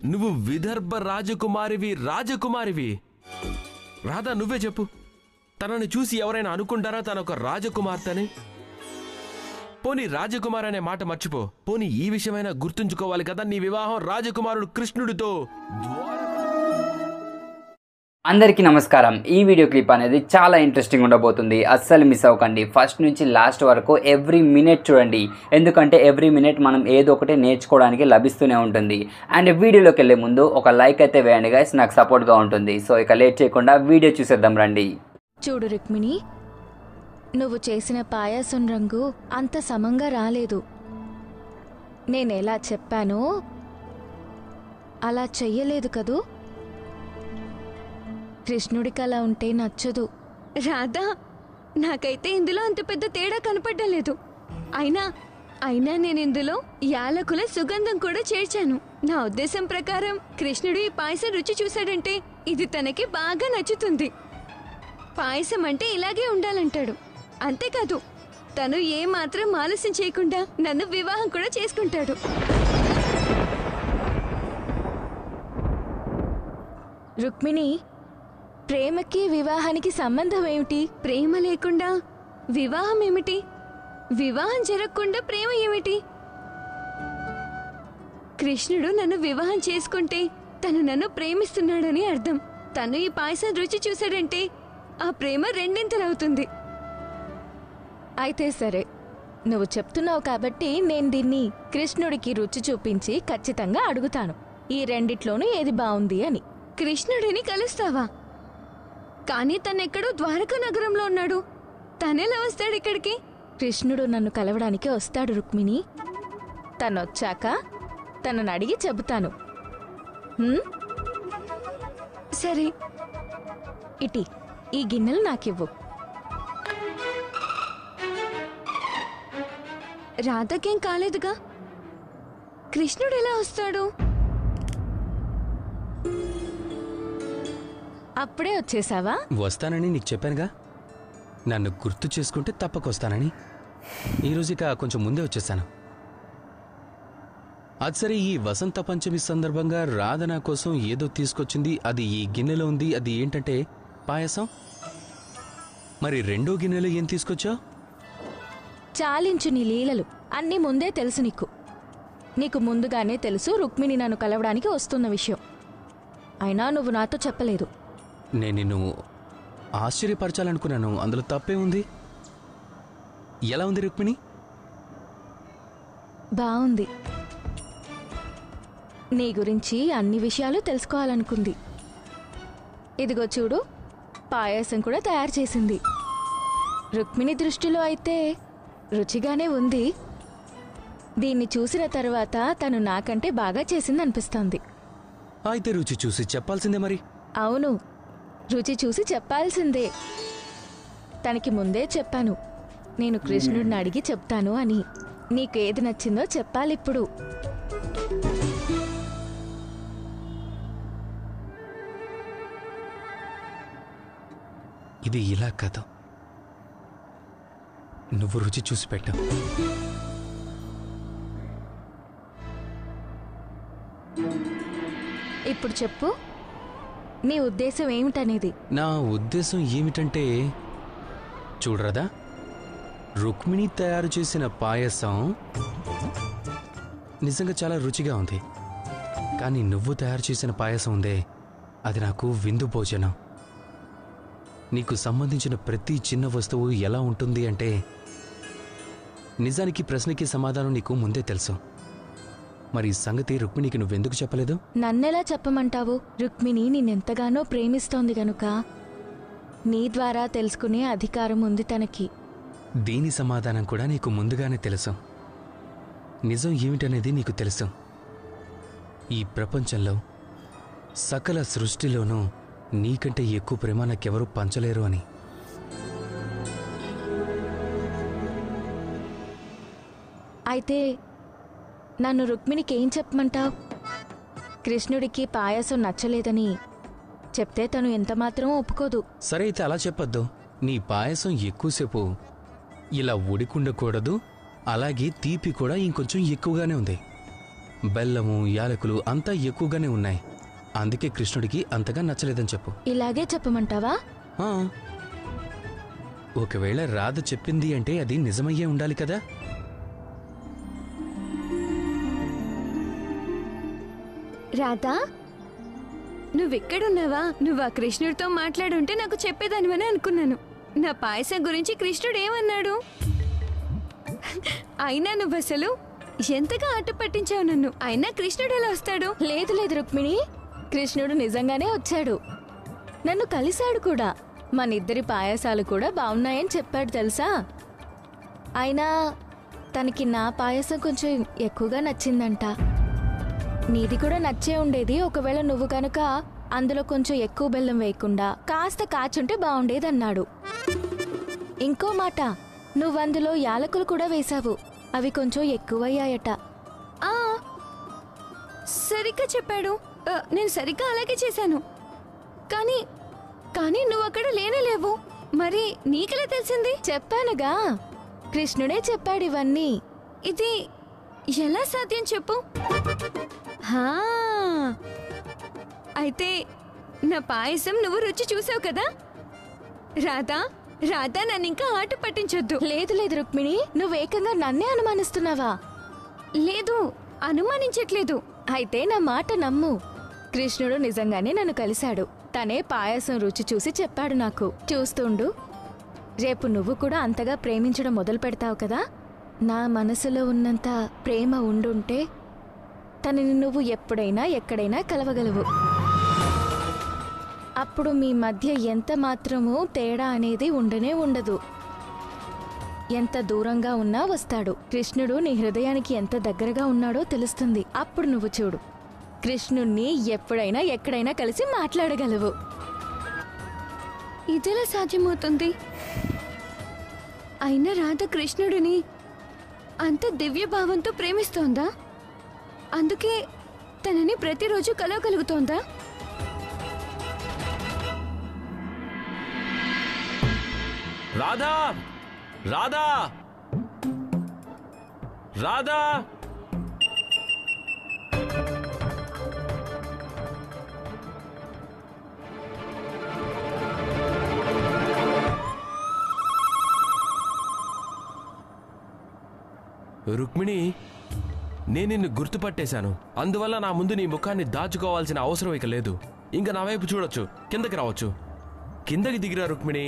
నువ్వు విదర్భ రాజకుమారివి రాజకుమారివి రాధా నువ్వే చెప్పు తనని చూసి ఎవరైనా అనుకుంటారా తన ఒక రాజకుమార్తె అని పోనీ రాజకుమార్ అనే మాట మర్చిపో పోనీ ఈ విషయమైనా గుర్తుంచుకోవాలి కదా నీ వివాహం రాజకుమారుడు కృష్ణుడితో అందరికీ నమస్కారం ఈ వీడియో క్లిప్ అనేది చాలా ఇంట్రెస్టింగ్ ఉండబోతుంది అస్సలు మిస్ అవ్వకండి ఫస్ట్ నుంచి లాస్ట్ వరకు ఎవ్రీ మినిట్ చూడండి ఎందుకంటే ఎవ్రీ మినిట్ మనం ఏదో ఒకటి నేర్చుకోవడానికి లభిస్తూనే ఉంటుంది అండ్ వీడియోలోకి వెళ్ళే ముందు ఒక లైక్ అయితే వేయండి గైస్ నాకు సపోర్ట్గా ఉంటుంది సో ఇక లేట్ చేయకుండా వీడియో చూసేద్దాం రండి చూడు రుక్మిణి నువ్వు చేసిన పాయాసం రంగు అంత సమంగా రాలేదు నేనెలా చెప్పానో అలా చెయ్యలేదు కదూ కృష్ణుడికి అలా ఉంటే నచ్చదు రాధా నాకైతే ఇందులో అంత పెద్ద తేడా కనపడలేదు అయినా అయినా నేను ఇందులో యాలకుల సుగంధం కూడా చేర్చాను నా ఉద్దేశం ప్రకారం కృష్ణుడు ఈ పాయసం రుచి చూశాడంటే ఇది తనకి బాగా నచ్చుతుంది పాయసం అంటే ఇలాగే ఉండాలంటాడు అంతేకాదు తను ఏ మాత్రం ఆలస్యం చేయకుండా నన్ను వివాహం కూడా చేసుకుంటాడు రుక్మిణి ప్రేమకి వివాహానికి సంబంధం ఏమిటి ప్రేమ లేకుండా వివాహం ఏమిటి వివాహం జరగకుండా ప్రేమ ఏమిటి కృష్ణుడు నన్ను వివాహం చేసుకుంటే తను నన్ను ప్రేమిస్తున్నాడని అర్థం తను ఈ పాయసం రుచి చూశాడంటే ఆ ప్రేమ రెండింతలవుతుంది అయితే సరే నువ్వు చెప్తున్నావు కాబట్టి నేను దీన్ని కృష్ణుడికి రుచి చూపించి ఖచ్చితంగా అడుగుతాను ఈ రెండిట్లోనూ ఏది బావుంది అని కృష్ణుడిని కలుస్తావా కానీ తనెక్కడో ద్వారకా నగరంలో ఉన్నాడు తనెలా వస్తాడు ఇక్కడికి కృష్ణుడు నన్ను కలవడానికి వస్తాడు రుక్మిణి తనొచ్చాక తనని అడిగి చెబుతాను హ్మ్? సరే ఇటీ ఈ గిన్నెలు నాకివ్వు రాధకేం కాలేదుగా కృష్ణుడు ఎలా వస్తాడు అప్పుడే వచ్చేసావా వస్తానని నీకు చెప్పానుగా నన్ను గుర్తు చేసుకుంటే తప్పకొస్తానని ఈరోజు ఇక కొంచెం ముందే వచ్చేసాను అది సరే ఈ వసంత పంచమి సందర్భంగా రాధ నా కోసం ఏదో తీసుకొచ్చింది అది ఈ గిన్నెలో ఉంది అది ఏంటంటే పాయసం మరి రెండో గిన్నెలో ఏం తీసుకొచ్చావు చాలించు నీ లీలలు అన్నీ ముందే తెలుసు నీకు నీకు ముందుగానే తెలుసు రుక్మిణి నన్ను కలవడానికి వస్తున్న విషయం అయినా నువ్వు నాతో చెప్పలేదు నేను నిన్ను ఆశ్చర్యపరచాలనుకున్నాను అందులో తప్పే ఉంది ఎలా ఉంది రుక్మిణి బావుంది నీ గురించి అన్ని విషయాలు తెలుసుకోవాలనుకుంది ఇదిగో చూడు పాయసం కూడా తయారు చేసింది రుక్మిణి దృష్టిలో అయితే రుచిగానే ఉంది దీన్ని చూసిన తర్వాత తను నాకంటే బాగా చేసింది అనిపిస్తోంది అయితే రుచి చూసి చెప్పాల్సిందే మరి అవును రుచి చూసి చెప్పాల్సిందే తనకి ముందే చెప్పాను నేను కృష్ణుడిని అడిగి చెప్తాను అని నీకు ఏది నచ్చిందో చెప్పాలిప్పుడు ఇది ఇలా కథ నువ్వు రుచి చూసి పెట్టావు ఇప్పుడు చెప్పు నీ ఉద్దేశం ఏమిటనేది నా ఉద్దేశం ఏమిటంటే చూడరదా రుక్మిణి తయారు చేసిన పాయసం నిజంగా చాలా రుచిగా ఉంది కానీ నువ్వు తయారు చేసిన పాయసం ఉందే అది నాకు విందు భోజనం నీకు సంబంధించిన ప్రతి చిన్న వస్తువు ఎలా ఉంటుంది అంటే నిజానికి ప్రశ్నకి సమాధానం నీకు ముందే తెలుసు మరి ఈ సంగతి రుక్మిణికి నువ్వెందుకు చెప్పలేదు నన్నెలా చెప్పమంటావు రుక్మిణి నిన్నెంతగానో ప్రేమిస్తోంది గనుక నీ ద్వారా తెలుసుకునే అధికారం ఉంది తనకి దీని సమాధానం కూడా నీకు ముందుగానే తెలుసు నిజం ఏమిటనేది నీకు తెలుసు ఈ ప్రపంచంలో సకల సృష్టిలోనూ నీకంటే ఎక్కువ ప్రేమ నాకెవరూ పంచలేరు అని అయితే నన్ను రుక్మిణికి ఏం చెప్పమంటావు కృష్ణుడికి పాయసం నచ్చలేదని చెప్తే తను ఎంతమాత్రం ఒప్పుకోదు సరే అయితే అలా చెప్పొద్దు నీ పాయసం ఎక్కువసేపు ఇలా ఉడికుండకూడదు అలాగే తీపి కూడా ఇంకొంచెం ఎక్కువగానే ఉంది బెల్లము యాలకులు అంతా ఎక్కువగానే ఉన్నాయి అందుకే కృష్ణుడికి అంతగా నచ్చలేదని చెప్పు ఇలాగే చెప్పమంటావా ఆ. ఒకవేళ రాధ చెప్పింది అంటే అది నిజమయ్యే ఉండాలి కదా రాధా నువ్వెక్కడున్నావా నువ్వు ఆ కృష్ణుడితో మాట్లాడుంటే నాకు చెప్పేదానివని అనుకున్నాను నా పాయసం గురించి కృష్ణుడు ఏమన్నాడు అయినా నువ్వు అసలు ఎంతగా ఆట పట్టించావు నన్ను అయినా కృష్ణుడు ఎలా వస్తాడు లేదు లేదు రుక్మిణి కృష్ణుడు నిజంగానే వచ్చాడు నన్ను కలిశాడు కూడా మన ఇద్దరి పాయసాలు కూడా బాగున్నాయని చెప్పాడు తెలుసా అయినా తనకి నా పాయసం కొంచెం ఎక్కువగా నచ్చిందంట నీది కూడా నచ్చే ఉండేది ఒకవేళ నువ్వు కనుక అందులో కొంచెం ఎక్కువ బెల్లం వేయకుండా కాస్త కాచుంటే బాగుండేదన్నాడు ఇంకో మాట నువ్వు అందులో యాలకులు కూడా వేశావు అవి కొంచెం ఎక్కువయ్యాయట ఆ సరిగ్గా చెప్పాడు ఆ, నేను సరిగ్గా అలాగే చేశాను కానీ కానీ నువ్వు అక్కడ లేనే లేవు మరి నీకెలా తెలిసింది చెప్పానుగా కృష్ణుడే చెప్పాడు ఇవన్నీ ఇది ఎలా సాధ్యం చెప్పు హా అయితే నా పాయసం నువ్వు రుచి చూసావు కదా రాధా రాధా నన్ను ఇంకా ఆట పట్టించొద్దు లేదు లేదు రుక్మిణి నువ్వు ఏకంగా నన్నే అనుమానిస్తున్నావా లేదు అనుమానించట్లేదు అయితే నా మాట నమ్ము కృష్ణుడు నిజంగానే నన్ను కలిశాడు తనే పాయసం రుచి చూసి చెప్పాడు నాకు చూస్తుండు రేపు నువ్వు కూడా అంతగా ప్రేమించడం మొదలు పెడతావు కదా నా మనసులో ఉన్నంత ప్రేమ ఉండుంటే తనని నువ్వు ఎప్పుడైనా ఎక్కడైనా కలవగలవు అప్పుడు మీ మధ్య ఎంత మాత్రమూ తేడా అనేది ఉండనే ఉండదు ఎంత దూరంగా ఉన్నా వస్తాడు కృష్ణుడు నీ హృదయానికి ఎంత దగ్గరగా ఉన్నాడో తెలుస్తుంది అప్పుడు నువ్వు చూడు కృష్ణుణ్ణి ఎప్పుడైనా ఎక్కడైనా కలిసి మాట్లాడగలవు ఇదెలా సాధ్యమవుతుంది అయినా రాధ కృష్ణుడిని అంత దివ్య భావంతో ప్రేమిస్తోందా అందుకే తనని ప్రతిరోజు కలవగలుగుతోందా రాధా రాధా రాధా రుక్మిణి నేను నిన్ను గుర్తుపట్టేశాను అందువల్ల నా ముందు నీ ముఖాన్ని దాచుకోవాల్సిన అవసరం ఇక లేదు ఇంకా నా వైపు చూడొచ్చు కిందకి రావచ్చు కిందకి దిగిరా రుక్మిణి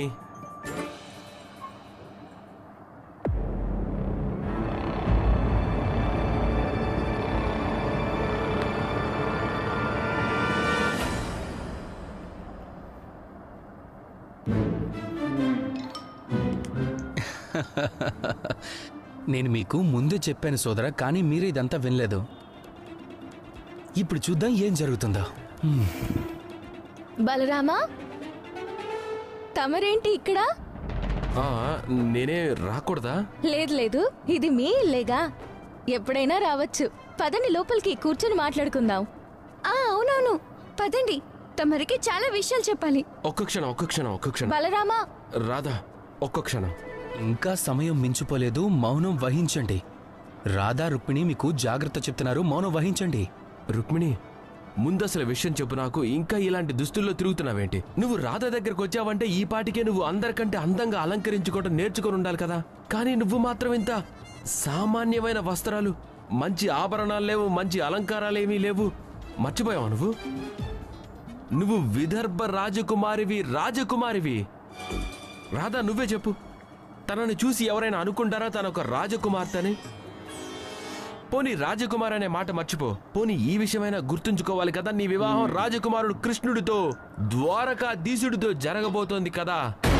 నేను మీకు ముందే చెప్పాను సోదరా కానీ మీరు ఇదంతా వినలేదు ఇప్పుడు చూద్దాం ఏం జరుగుతుందో హ్మ్. బలరామా తమరేంటి ఇక్కడ ఆ, నేనే రాకూడదా లేదు లేదు ఇది మీ ఇల్లేగా ఎప్పుడైనా రావచ్చు పదండి లోపలికి కూర్చొని మాట్లాడుకుందాం ఆ అవునవును పదండి తమరికి చాలా విషయాలు చెప్పాలి ఒక్క క్షణం ఒక్క క్షణం ఒక్క క్షణం బలరామా రాధా ఒక్క క్షణం ఇంకా సమయం మించిపోలేదు మౌనం వహించండి రాధా రుక్మిణి మీకు జాగ్రత్త చెప్తున్నారు మౌనం వహించండి రుక్మిణి ముందు అసలు విషయం చెప్పు నాకు ఇంకా ఇలాంటి దుస్తుల్లో తిరుగుతున్నావేంటి నువ్వు రాధ దగ్గరకు వచ్చావంటే ఈ పాటికే నువ్వు అందరికంటే అందంగా అలంకరించుకోవడం నేర్చుకొని ఉండాలి కదా కానీ నువ్వు మాత్రం ఇంత సామాన్యమైన వస్త్రాలు మంచి ఆభరణాలు లేవు మంచి అలంకారాలేమీ లేవు మర్చిపోయావా నువ్వు నువ్వు విదర్భ రాజకుమారివి రాజకుమారివి రాధా నువ్వే చెప్పు తనని చూసి ఎవరైనా అనుకుంటారా తన ఒక రాజకుమార్తెని పోనీ రాజకుమార్ అనే మాట మర్చిపో పోనీ ఈ విషయమైనా గుర్తుంచుకోవాలి కదా నీ వివాహం రాజకుమారుడు కృష్ణుడితో ద్వారకా దీసుడితో జరగబోతోంది కదా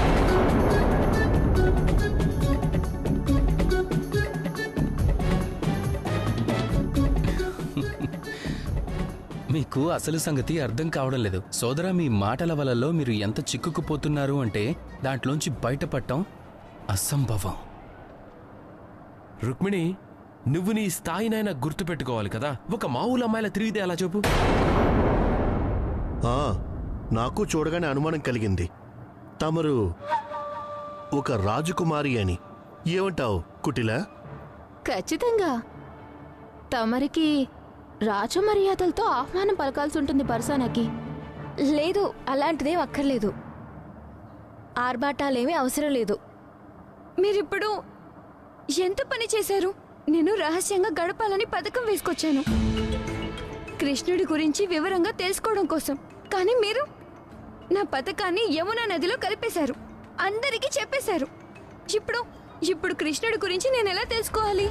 మీకు అసలు సంగతి అర్థం కావడం లేదు సోదరా మీ మాటల వలలో మీరు ఎంత చిక్కుకుపోతున్నారు అంటే దాంట్లోంచి బయటపడటం అసంభవం రుక్మిణి నువ్వు నీ స్థాయినైనా గుర్తుపెట్టుకోవాలి కదా ఒక మామూలు అమ్మాయిల తిరిగితే ఎలా చెప్పు ఆ, నాకు చూడగానే అనుమానం కలిగింది తమరు ఒక రాజకుమారి అని ఏమంటావు కుటిలా ఖచ్చితంగా తమరికి రాజమర్యాదలతో ఆహ్వానం పలకాల్సి ఉంటుంది బర్సానాకి లేదు అలాంటిదేం అక్కర్లేదు ఆర్భాటాలేమీ అవసరం లేదు మీరిప్పుడు ఎంత పని చేశారు నేను రహస్యంగా గడపాలని పథకం వేసుకొచ్చాను కృష్ణుడి గురించి వివరంగా తెలుసుకోవడం కోసం కానీ మీరు నా పథకాన్ని యమునా నదిలో కలిపేశారు అందరికీ చెప్పేశారు ఇప్పుడు ఇప్పుడు కృష్ణుడి గురించి నేను ఎలా తెలుసుకోవాలి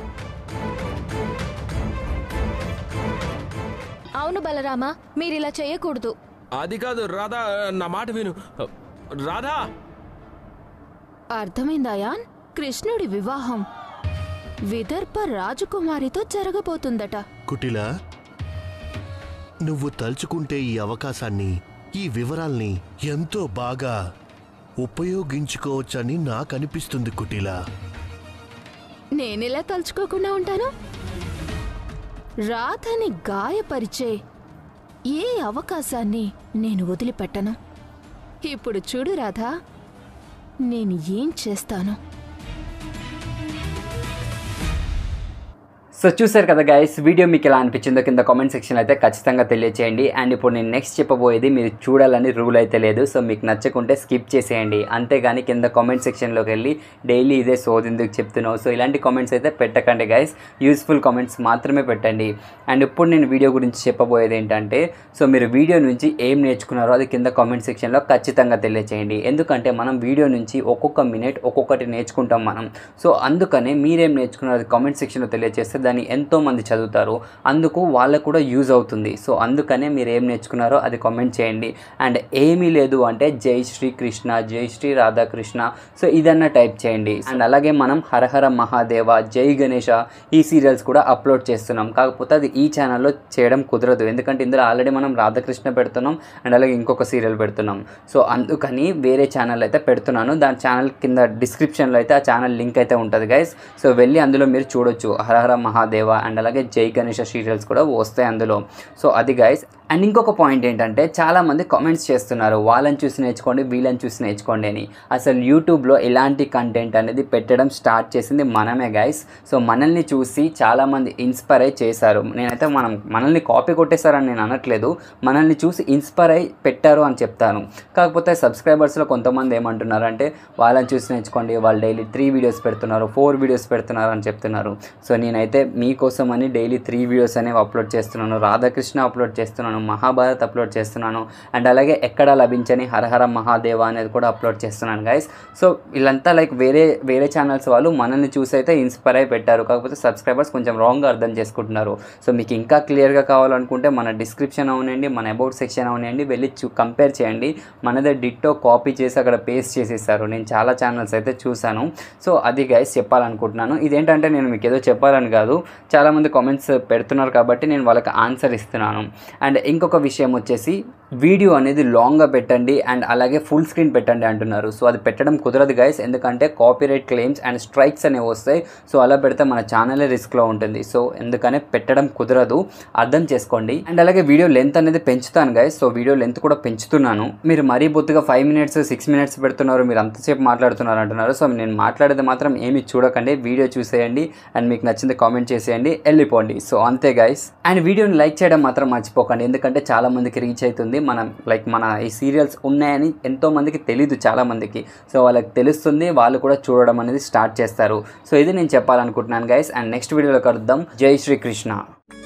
అవును బలరామా మీరిలా చేయకూడదు అది కాదు రాధా నా మాట విను రాధా అర్థమైందాయాన్ కృష్ణుడి వివాహం విదర్భ రాజకుమారితో జరగబోతుందట కుటిల నువ్వు తలుచుకుంటే ఈ అవకాశాన్ని ఈ వివరాల్ని ఎంతో బాగా ఉపయోగించుకోవచ్చని నాకనిపిస్తుంది కుటిల నేనెలా తలుచుకోకుండా ఉంటాను రాధని గాయపరిచే ఏ అవకాశాన్ని నేను వదిలిపెట్టను ఇప్పుడు చూడు రాధా నేను ఏం చేస్తాను సో చూసారు కదా గైస్ వీడియో మీకు ఎలా అనిపించిందో కింద కామెంట్ సెక్షన్ అయితే ఖచ్చితంగా తెలియచేయండి అండ్ ఇప్పుడు నేను నెక్స్ట్ చెప్పబోయేది మీరు చూడాలని రూల్ అయితే లేదు సో మీకు నచ్చకుంటే స్కిప్ చేసేయండి అంతేగాని కింద కామెంట్ సెక్షన్లోకి వెళ్ళి డైలీ ఇదే సోది ఎందుకు చెప్తున్నావు సో ఇలాంటి కామెంట్స్ అయితే పెట్టకండి గైస్ యూస్ఫుల్ కామెంట్స్ మాత్రమే పెట్టండి అండ్ ఇప్పుడు నేను వీడియో గురించి చెప్పబోయేది ఏంటంటే సో మీరు వీడియో నుంచి ఏం నేర్చుకున్నారో అది కింద కామెంట్ సెక్షన్లో ఖచ్చితంగా తెలియచేయండి ఎందుకంటే మనం వీడియో నుంచి ఒక్కొక్క మినిట్ ఒక్కొక్కటి నేర్చుకుంటాం మనం సో అందుకనే మీరేం నేర్చుకున్నారో అది కామెంట్ సెక్షన్లో తెలియజేస్తే దాన్ని ఎంతో మంది చదువుతారు అందుకు వాళ్ళకు కూడా యూజ్ అవుతుంది సో అందుకనే మీరు ఏం నేర్చుకున్నారో అది కామెంట్ చేయండి అండ్ ఏమీ లేదు అంటే జై శ్రీ కృష్ణ జై శ్రీ రాధాకృష్ణ సో ఇదన్నా టైప్ చేయండి అండ్ అలాగే మనం హరహర మహాదేవ జై గణేష ఈ సీరియల్స్ కూడా అప్లోడ్ చేస్తున్నాం కాకపోతే అది ఈ ఛానల్లో చేయడం కుదరదు ఎందుకంటే ఇందులో ఆల్రెడీ మనం రాధాకృష్ణ పెడుతున్నాం అండ్ అలాగే ఇంకొక సీరియల్ పెడుతున్నాం సో అందుకని వేరే ఛానల్ అయితే పెడుతున్నాను దాని ఛానల్ కింద డిస్క్రిప్షన్లో అయితే ఆ ఛానల్ లింక్ అయితే ఉంటుంది గైస్ సో వెళ్ళి అందులో మీరు చూడొచ్చు హరహర మహాదేవ అండ్ అలాగే జై గణేష సీరియల్స్ కూడా వస్తాయి అందులో సో అది గైస్ అండ్ ఇంకొక పాయింట్ ఏంటంటే చాలామంది కామెంట్స్ చేస్తున్నారు వాళ్ళని చూసి నేర్చుకోండి వీళ్ళని చూసి నేర్చుకోండి అని అసలు యూట్యూబ్లో ఇలాంటి కంటెంట్ అనేది పెట్టడం స్టార్ట్ చేసింది మనమే గైస్ సో మనల్ని చూసి చాలామంది ఇన్స్పైర్ అయి చేశారు నేనైతే మనం మనల్ని కాపీ కొట్టేశారని నేను అనట్లేదు మనల్ని చూసి ఇన్స్పైర్ అయి పెట్టారు అని చెప్తాను కాకపోతే సబ్స్క్రైబర్స్లో కొంతమంది ఏమంటున్నారు అంటే వాళ్ళని చూసి నేర్చుకోండి వాళ్ళు డైలీ త్రీ వీడియోస్ పెడుతున్నారు ఫోర్ వీడియోస్ పెడుతున్నారు అని చెప్తున్నారు సో నేనైతే మీకోసం అని డైలీ త్రీ వీడియోస్ అనేవి అప్లోడ్ చేస్తున్నాను రాధాకృష్ణ అప్లోడ్ చేస్తున్నాను మహాభారత్ అప్లోడ్ చేస్తున్నాను అండ్ అలాగే ఎక్కడ లభించని హరహర మహాదేవ అనేది కూడా అప్లోడ్ చేస్తున్నాను గైస్ సో వీళ్ళంతా లైక్ వేరే వేరే ఛానల్స్ వాళ్ళు మనల్ని చూసి అయితే ఇన్స్పైర్ అయి పెట్టారు కాకపోతే సబ్స్క్రైబర్స్ కొంచెం రాంగ్గా అర్థం చేసుకుంటున్నారు సో మీకు ఇంకా క్లియర్గా కావాలనుకుంటే మన డిస్క్రిప్షన్ అవునండి మన అబౌట్ సెక్షన్ అవునండి వెళ్ళి చూ కంపేర్ చేయండి మనదే డిట్టో కాపీ చేసి అక్కడ పేస్ట్ చేసేసారు నేను చాలా ఛానల్స్ అయితే చూశాను సో అది గైస్ చెప్పాలనుకుంటున్నాను ఇదేంటంటే నేను మీకు ఏదో చెప్పాలని కాదు చాలామంది కామెంట్స్ పెడుతున్నారు కాబట్టి నేను వాళ్ళకి ఆన్సర్ ఇస్తున్నాను అండ్ ఇంకొక విషయం వచ్చేసి వీడియో అనేది లాంగ్గా పెట్టండి అండ్ అలాగే ఫుల్ స్క్రీన్ పెట్టండి అంటున్నారు సో అది పెట్టడం కుదరదు గైస్ ఎందుకంటే కాపీరైట్ క్లెయిమ్స్ అండ్ స్ట్రైక్స్ అనేవి వస్తాయి సో అలా పెడితే మన ఛానలే రిస్క్లో ఉంటుంది సో ఎందుకనే పెట్టడం కుదరదు అర్థం చేసుకోండి అండ్ అలాగే వీడియో లెంత్ అనేది పెంచుతాను గైస్ సో వీడియో లెంత్ కూడా పెంచుతున్నాను మీరు మరీ బొత్తుగా ఫైవ్ మినిట్స్ సిక్స్ మినిట్స్ పెడుతున్నారు మీరు అంతసేపు మాట్లాడుతున్నారు అంటున్నారు సో నేను మాట్లాడేది మాత్రం ఏమి చూడకండి వీడియో చూసేయండి అండ్ మీకు నచ్చింది కామెంట్ చేసేయండి వెళ్ళిపోండి సో అంతే గైస్ అండ్ వీడియోని లైక్ చేయడం మాత్రం మర్చిపోకండి ఎందుకంటే చాలా మందికి రీచ్ అవుతుంది మనం లైక్ మన ఈ సీరియల్స్ ఉన్నాయని ఎంతో మందికి తెలీదు చాలా మందికి సో వాళ్ళకి తెలుస్తుంది వాళ్ళు కూడా చూడడం అనేది స్టార్ట్ చేస్తారు సో ఇది నేను చెప్పాలనుకుంటున్నాను గైస్ అండ్ నెక్స్ట్ వీడియోలో కలుద్దాం జై శ్రీకృష్ణ